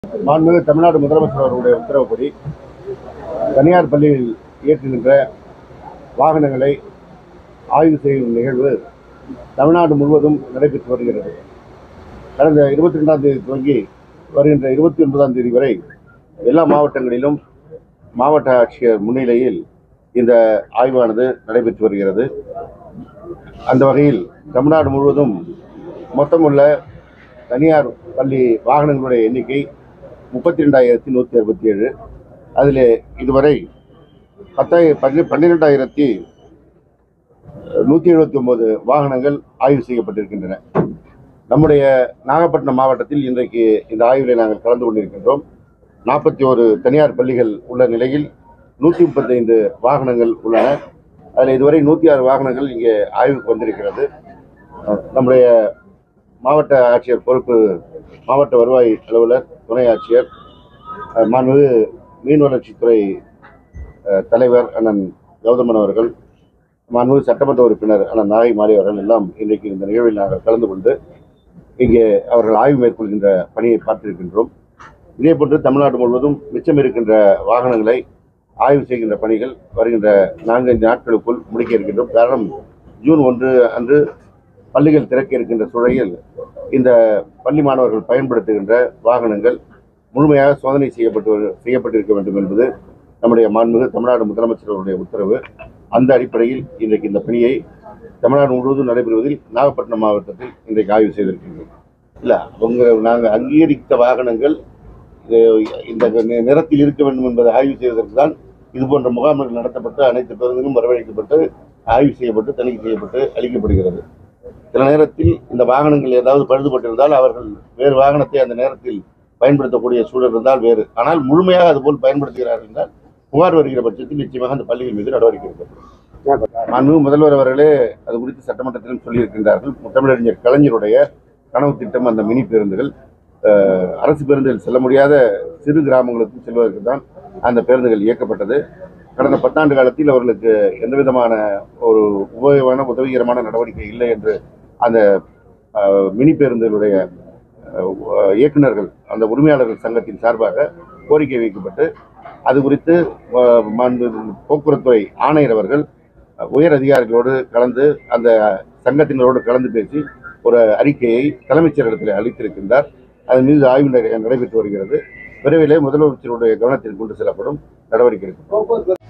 மாண்புமிகு தமிழ்நாடு முதலமைச்சர் அவர்களுடைய உத்தரவுப்படி தனியார் பள்ளியில் இயக்குகின்ற வாகனங்களை ஆய்வு செய்யும் நிகழ்வு தமிழ்நாடு முழுவதும் நடைபெற்று வருகிறது கடந்த இருபத்தி ரெண்டாம் தேதி துவங்கி வருகின்ற இருபத்தி ஒன்பதாம் தேதி வரை எல்லா மாவட்டங்களிலும் மாவட்ட ஆட்சியர் முன்னிலையில் இந்த ஆய்வானது நடைபெற்று வருகிறது அந்த வகையில் தமிழ்நாடு முழுவதும் மொத்தமுள்ள தனியார் பள்ளி வாகனங்களுடைய எண்ணிக்கை முப்பத்தி ரெண்டாயிரத்தி நூற்றி அறுபத்தி ஏழு அதில் இதுவரை பத்தாயிர பன்னி பன்னிரெண்டாயிரத்தி நூற்றி எழுபத்தி ஒன்பது வாகனங்கள் ஆய்வு செய்யப்பட்டிருக்கின்றன நம்முடைய நாகப்பட்டினம் மாவட்டத்தில் இன்றைக்கு இந்த ஆய்விலே நாங்கள் கலந்து கொண்டிருக்கின்றோம் நாற்பத்தி ஒரு தனியார் பள்ளிகள் உள்ள நிலையில் நூற்றி முப்பத்தைந்து வாகனங்கள் உள்ளன அதில் இதுவரை நூற்றி ஆறு வாகனங்கள் இங்கே ஆய்வுக்கு வந்திருக்கிறது அஹ் நம்முடைய மாவட்ட ஆட்சியர் பொறுப்பு மாவட்ட வருவாய் அலுவலர் துணை ஆட்சியர் அஹ் மாண்புமிகு மீன் வளர்ச்சித்துறை அஹ் தலைவர் அண்ணன் கௌதமன் அவர்கள் மாண்புமிகு சட்டமன்ற உறுப்பினர் அண்ணன் நாகை மாறி அவர்கள் எல்லாம் இன்றைக்கு இந்த நிகழ்வில் நாங்கள் கலந்து கொண்டு இங்கே அவர்கள் ஆய்வு மேற்கொள்கின்ற பணியை பார்த்திருக்கின்றோம் இதேபோன்று தமிழ்நாடு முழுவதும் மிச்சம் இருக்கின்ற வாகனங்களை ஆய்வு செய்கின்ற பணிகள் வருகின்ற நான்கைந்து நாட்களுக்குள் முடிக்க இருக்கின்றோம் காரணம் ஜூன் ஒன்று அன்று பள்ளிகள் திறக்க இருக்கின்ற சூழலில் இந்த பள்ளி மாணவர்கள் பயன்படுத்துகின்ற வாகனங்கள் முழுமையாக சோதனை செய்யப்பட்டு வரு- செய்யப்பட்டிருக்க வேண்டும் என்பது நம்முடைய மாண்புமிகு தமிழ்நாடு முதலமைச்சர் அவருடைய உத்தரவு அந்த அடிப்படையில் இன்றைக்கு இந்த பணியை தமிழ்நாடு முழுவதும் நடைபெறுவதில் நாகப்பட்டினம் மாவட்டத்தில் இன்றைக்கு ஆய்வு செய்திருக்கின்றோம் இல்லை அவங்க நாங்கள் அங்கீகரித்த வாகனங்கள் இது- இந்த நி- நிறத்தில் இருக்க வேண்டும் என்பதை ஆய்வு செய்வதற்கு தான் இது போன்ற முகாம்கள் நடத்தப்பட்டு அனைத்து பேருந்துகளும் வரவழைக்கப்பட்டு ஆய்வு செய்யப்பட்டு தணிக்கை செய்யப்பட்டு அளிக்கப்படுகிறது சில நேரத்தில் இந்த வாகனங்கள் ஏதாவது பழுதுபட்டிருந்தால் அவர்கள் வேறு வாகனத்தை அந்த நேரத்தில் பயன்படுத்தக்கூடிய சூழல் இருந்தால் வேறு ஆனால் முழுமையாக அதுபோல் பயன்படுத்துகிறார்கள் என்றால் புகார் வருகிற பட்சத்தில் நிச்சயமாக அந்த பள்ளிகள் மீது நடவடிக்கை எடுக்கப்படும் மாண்புமிகு முதல்வர் அவர்களே அது குறித்து சட்டமன்றத்திலும் சொல்லியிருக்கின்றார்கள் முத்தமிழறிஞர் கலைஞருடைய கனவு திட்டம் அந்த மினி பேருந்துகள் அஹ், அரசு பேருந்துகள் செல்ல முடியாத சிறு கிராமங்களுக்கும் செல்வதற்கு தான் அந்த பேருந்துகள் இயக்கப்பட்டது கடந்த பத்தாண்டு காலத்தில் அவர்களுக்கு எந்த விதமான ஒரு உபயோகமான உதவிகரமான நடவடிக்கை இல்லை என்று அந்த அஹ், மினி பேருந்துகளுடைய அஹ், இயக்குனர்கள் அந்த உரிமையாளர்கள் சங்கத்தின் சார்பாக கோரிக்கை வைக்கப்பட்டு அது குறித்து அஹ், மாண்பு போக்குவரத்துறை ஆணையர் அவர்கள் அஹ், உயர் அதிகாரிகளோடு கலந்து அந்த சங்கத்தினரோடு கலந்து பேசி ஒரு அறிக்கையை தலைமைச் செயலகத்தில் அளித்திருக்கின்றார் அதன் மீது ஆய்வு நடை- நடைபெற்று வருகிறது விரைவிலே முதலமைச்சருடைய கவனத்தில் கொண்டு செல்லப்படும் நடவடிக்கை எடுக்கப்படும்